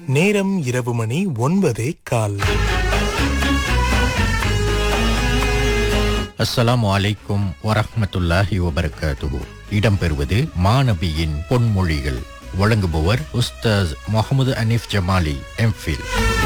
நேரம் இரவு மணி ஒன்பதே கால் அஸ்ஸலாமு அலைக்கும் வரஹ்மத்துல்லாஹி வபரகாத்துஹு இடம்பெறுவது மாணவியின் பொன்மொழிகள் வழங்குபவர் உஸ்தாஸ் முகமது அனீஃப் ஜமாலி எம்ஃபில்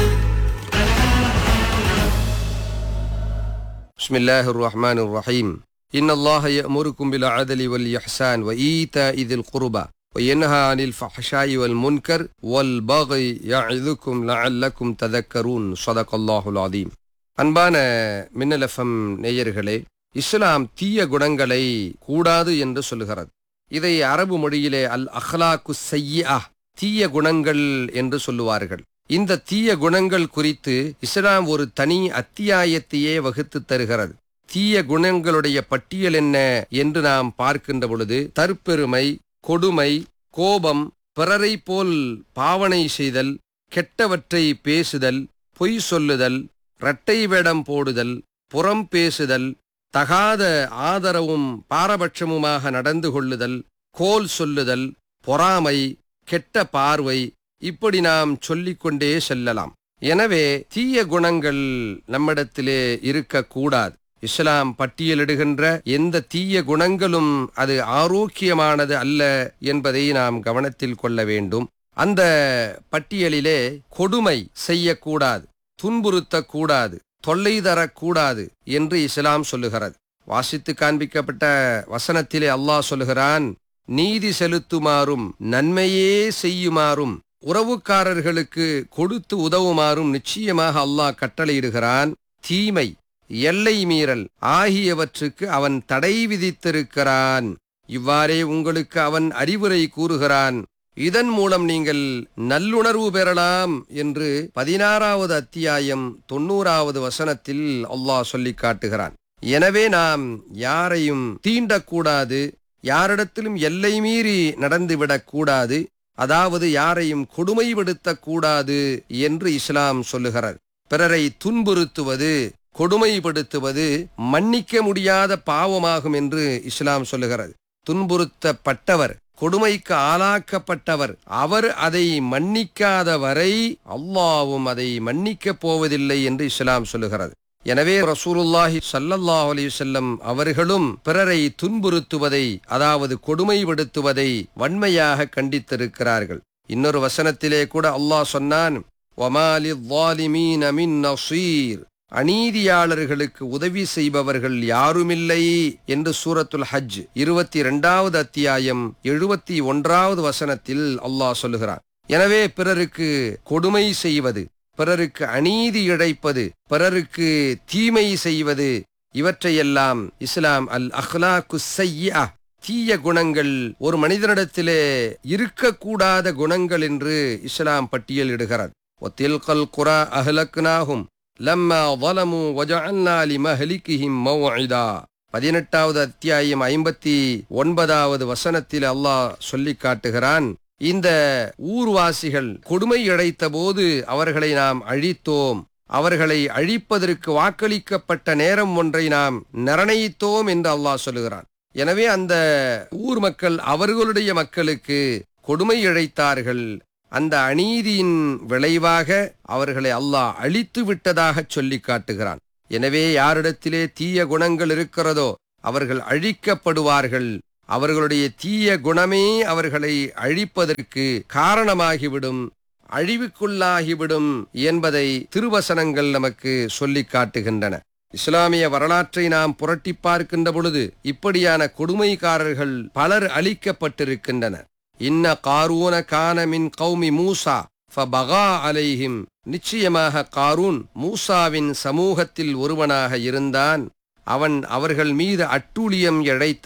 بسم الله الرحمن الرحيم إن الله يأمركم بالعدل والإحسان وإيتاء ذي القربى وينهى عن الفحشاء والمنكر والبغي يعظكم لعلكم تذكرون صدق الله العظيم அன்பான மின்னலஃபம் நேயர்களே இஸ்லாம் தீய குணங்களை கூடாது என்று சொல்லுகிறது இதை அரபு மொழியிலே அல் அஹ்லாக்கு செய்யா தீய குணங்கள் என்று சொல்லுவார்கள் இந்த தீய குணங்கள் குறித்து இஸ்லாம் ஒரு தனி அத்தியாயத்தையே வகுத்து தருகிறது தீய குணங்களுடைய பட்டியல் என்ன என்று நாம் பார்க்கின்ற பொழுது தற்பெருமை கொடுமை கோபம் பிறரை போல் பாவனை செய்தல் கெட்டவற்றை பேசுதல் பொய் சொல்லுதல் இரட்டை வேடம் போடுதல் புறம் பேசுதல் தகாத ஆதரவும் பாரபட்சமுமாக நடந்து கொள்ளுதல் கோல் சொல்லுதல் பொறாமை கெட்ட பார்வை இப்படி நாம் சொல்லிக்கொண்டே செல்லலாம் எனவே தீய குணங்கள் நம்மிடத்திலே இருக்கக்கூடாது இஸ்லாம் பட்டியலிடுகின்ற எந்த தீய குணங்களும் அது ஆரோக்கியமானது அல்ல என்பதை நாம் கவனத்தில் கொள்ள வேண்டும் அந்த பட்டியலிலே கொடுமை செய்யக்கூடாது துன்புறுத்தக்கூடாது தொல்லை தரக்கூடாது என்று இஸ்லாம் சொல்லுகிறது வாசித்து காண்பிக்கப்பட்ட வசனத்திலே அல்லாஹ் சொல்லுகிறான் நீதி செலுத்துமாறும் நன்மையே செய்யுமாறும் உறவுக்காரர்களுக்கு கொடுத்து உதவுமாறும் நிச்சயமாக அல்லாஹ் கட்டளையிடுகிறான் தீமை எல்லை மீறல் ஆகியவற்றுக்கு அவன் தடை விதித்திருக்கிறான் இவ்வாறே உங்களுக்கு அவன் அறிவுரை கூறுகிறான் இதன் மூலம் நீங்கள் நல்லுணர்வு பெறலாம் என்று பதினாறாவது அத்தியாயம் தொண்ணூறாவது வசனத்தில் அல்லாஹ் சொல்லிக் காட்டுகிறான் எனவே நாம் யாரையும் தீண்டக்கூடாது யாரிடத்திலும் எல்லை மீறி நடந்துவிடக் கூடாது அதாவது யாரையும் கொடுமைப்படுத்தக் கூடாது என்று இஸ்லாம் சொல்லுகிறது பிறரை துன்புறுத்துவது கொடுமைப்படுத்துவது மன்னிக்க முடியாத பாவமாகும் என்று இஸ்லாம் சொல்லுகிறது துன்புறுத்தப்பட்டவர் கொடுமைக்கு ஆளாக்கப்பட்டவர் அவர் அதை மன்னிக்காத வரை அல்லாவும் அதை மன்னிக்கப் போவதில்லை என்று இஸ்லாம் சொல்லுகிறது எனவே ரசூலுல்லாஹி ஸல்லல்லாஹு அலைஹி வஸல்லம் அவர்களும் பிறரை துன்புறுத்துவதை அதாவது கொடுமைப்படுத்துவதை வன்மையாக கண்டித்திருக்கிறார்கள் இன்னொரு வசனத்திலே கூட அல்லாஹ் சொன்னான் வமாலி ظالمين من நசீர் அநீதியாளர்களுக்கு உதவி செய்பவர்கள் யாருமில்லை என்று சூரத்துல் ஹஜ் இருபத்தி இரண்டாவது அத்தியாயம் எழுபத்தி ஒன்றாவது வசனத்தில் அல்லாஹ் சொல்லுகிறான் எனவே பிறருக்கு கொடுமை செய்வது பிறருக்கு அநீதி இழைப்பது பிறருக்கு தீமை செய்வது இவற்றையெல்லாம் இஸ்லாம் அல் அஹ்லாக்கு செய்யா தீய குணங்கள் ஒரு மனிதனிடத்திலே இருக்கக்கூடாத குணங்கள் என்று இஸ்லாம் பட்டியலிடுகிறது ஒத்தில்கல் குரா அஹ்லக்னாகும் லம்மா வலமு வஜஅல்னா லிமஹ்லிகிஹிம் மவ்இதா பதினெட்டாவது அத்தியாயம் ஐம்பத்தி ஒன்பதாவது வசனத்தில் அல்லாஹ் சொல்லிக் காட்டுகிறான் இந்த ஊர்வாசிகள் கொடுமை இழைத்த போது அவர்களை நாம் அழித்தோம் அவர்களை அழிப்பதற்கு வாக்களிக்கப்பட்ட நேரம் ஒன்றை நாம் நிர்ணயித்தோம் என்று அல்லாஹ் சொல்லுகிறான் எனவே அந்த ஊர் மக்கள் அவர்களுடைய மக்களுக்கு கொடுமை இழைத்தார்கள் அந்த அநீதியின் விளைவாக அவர்களை அல்லாஹ் அழித்து விட்டதாக சொல்லி காட்டுகிறான் எனவே யாரிடத்திலே தீய குணங்கள் இருக்கிறதோ அவர்கள் அழிக்கப்படுவார்கள் அவர்களுடைய தீய குணமே அவர்களை அழிப்பதற்கு காரணமாகிவிடும் அழிவுக்குள்ளாகிவிடும் என்பதை திருவசனங்கள் நமக்கு சொல்லிக் காட்டுகின்றன இஸ்லாமிய வரலாற்றை நாம் புரட்டி பார்க்கின்ற பொழுது இப்படியான கொடுமைக்காரர்கள் பலர் அழிக்கப்பட்டிருக்கின்றனர் இன்ன காரூன கானமின் கௌமி மூசா ஃபபகா அலைஹிம் நிச்சயமாக காரூன் மூசாவின் சமூகத்தில் ஒருவனாக இருந்தான் அவன் அவர்கள் மீது அட்டூழியம் இழைத்தான்